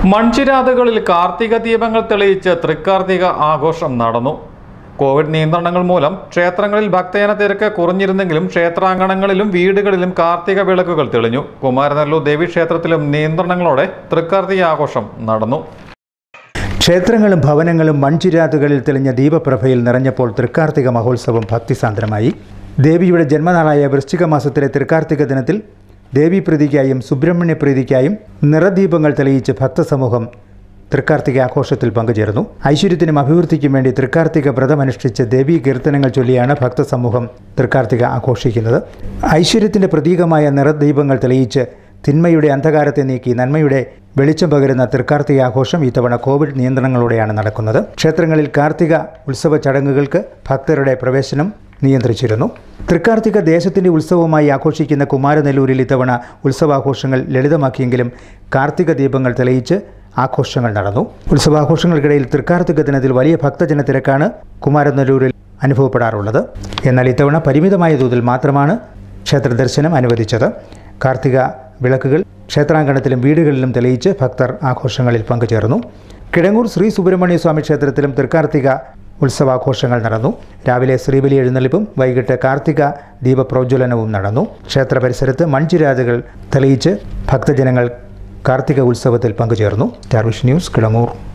മൺചിരാതുകളിൽ കാർത്തിക ദീപങ്ങൾ തെളിയിച്ച് തൃക്കാർത്തിക ആഘോഷം നടന്നു കോവിഡ് നിയന്ത്രണങ്ങൾ മൂലം ക്ഷേത്രങ്ങളിൽ ഭക്തജന തിരക്ക് കുറഞ്ഞിരുന്നെങ്കിലും ക്ഷേത്രാങ്കണങ്ങളിലും വീടുകളിലും കാർത്തിക വിളക്കുകൾ തെളിഞ്ഞു കുമാരനെല്ലൂർ ദേവീക്ഷേത്രത്തിലും നിയന്ത്രണങ്ങളോടെ തൃക്കാർത്തിക ആഘോഷം നടന്നു ക്ഷേത്രങ്ങളും ഭവനങ്ങളും മൺചിരാതുകളിൽ തെളിഞ്ഞ ദീപപ്രഭയിൽ നിറഞ്ഞപ്പോൾ തൃക്കാർത്തിക മഹോത്സവം ഭക്തിസാന്ദ്രമായി ദേവിയുടെ ജന്മനാളായ വൃശ്ചിക മാസത്തിലെ തൃക്കാർത്തിക ദിനത്തിൽ ദേവീപ്രീതിക്കായും സുബ്രഹ്മണ്യ പ്രീതിക്കായും നിറദീപങ്ങൾ തെളിയിച്ച് ഭക്തസമൂഹം തൃക്കാർത്തിക ആഘോഷത്തിൽ പങ്കുചേർന്നു ഐശ്വര്യത്തിനും അഭിവൃദ്ധിക്കും വേണ്ടി തൃക്കാർത്തിക വ്രതമനുഷ്ഠിച്ച് ദേവീ കീർത്തനങ്ങൾ ചൊല്ലിയാണ് ഭക്തസമൂഹം തൃക്കാർത്തിക ആഘോഷിക്കുന്നത് ഐശ്വര്യത്തിന്റെ പ്രതീകമായ നിറദീപങ്ങൾ തെളിയിച്ച് തിന്മയുടെ അന്ധകാരത്തെ നീക്കി നന്മയുടെ വെളിച്ചം പകരുന്ന തൃക്കാർത്തിക ആഘോഷം ഇത്തവണ കോവിഡ് നിയന്ത്രണങ്ങളോടെയാണ് നടക്കുന്നത് ക്ഷേത്രങ്ങളിൽ കാർത്തിക ഉത്സവ ചടങ്ങുകൾക്ക് ഭക്തരുടെ പ്രവേശനം നിയന്ത്രിച്ചിരുന്നു തൃക്കാർത്തിക ദേശത്തിന്റെ ഉത്സവമായി ആഘോഷിക്കുന്ന കുമാരനെല്ലൂരിൽ ഇത്തവണ ഉത്സവാഘോഷങ്ങൾ ലളിതമാക്കിയെങ്കിലും കാർത്തിക ദീപങ്ങൾ തെളിയിച്ച് ആഘോഷങ്ങൾ നടന്നു ഉത്സവാഘോഷങ്ങൾക്കിടയിൽ തൃക്കാർത്തിക ദിനത്തിൽ വലിയ ഭക്തജന തിരക്കാണ് കുമാരനെല്ലൂരിൽ അനുഭവപ്പെടാറുള്ളത് എന്നാൽ ഇത്തവണ പരിമിതമായ തോതിൽ മാത്രമാണ് ക്ഷേത്ര ദർശനം അനുവദിച്ചത് കാർത്തിക വിളക്കുകൾ ക്ഷേത്രാങ്കണത്തിലും വീടുകളിലും തെളിയിച്ച് ഭക്തർ ആഘോഷങ്ങളിൽ പങ്കുചേർന്നു കിടങ്ങൂർ ശ്രീ സുബ്രഹ്മണ്യ സ്വാമി ക്ഷേത്രത്തിലും തൃക്കാർത്തിക ഉത്സവാഘോഷങ്ങൾ നടന്നു രാവിലെ ശ്രീബലി എഴുന്നള്ളിപ്പും വൈകിട്ട് കാർത്തിക ദീപപ്രോജ്വലനവും നടന്നു ക്ഷേത്ര പരിസരത്ത് മൺചിരാതുകൾ തെളിയിച്ച് ഭക്തജനങ്ങൾ കാർത്തിക ഉത്സവത്തിൽ പങ്കുചേർന്നു സ്റ്റാർവിഷ് ന്യൂസ് കിടങ്ങൂർ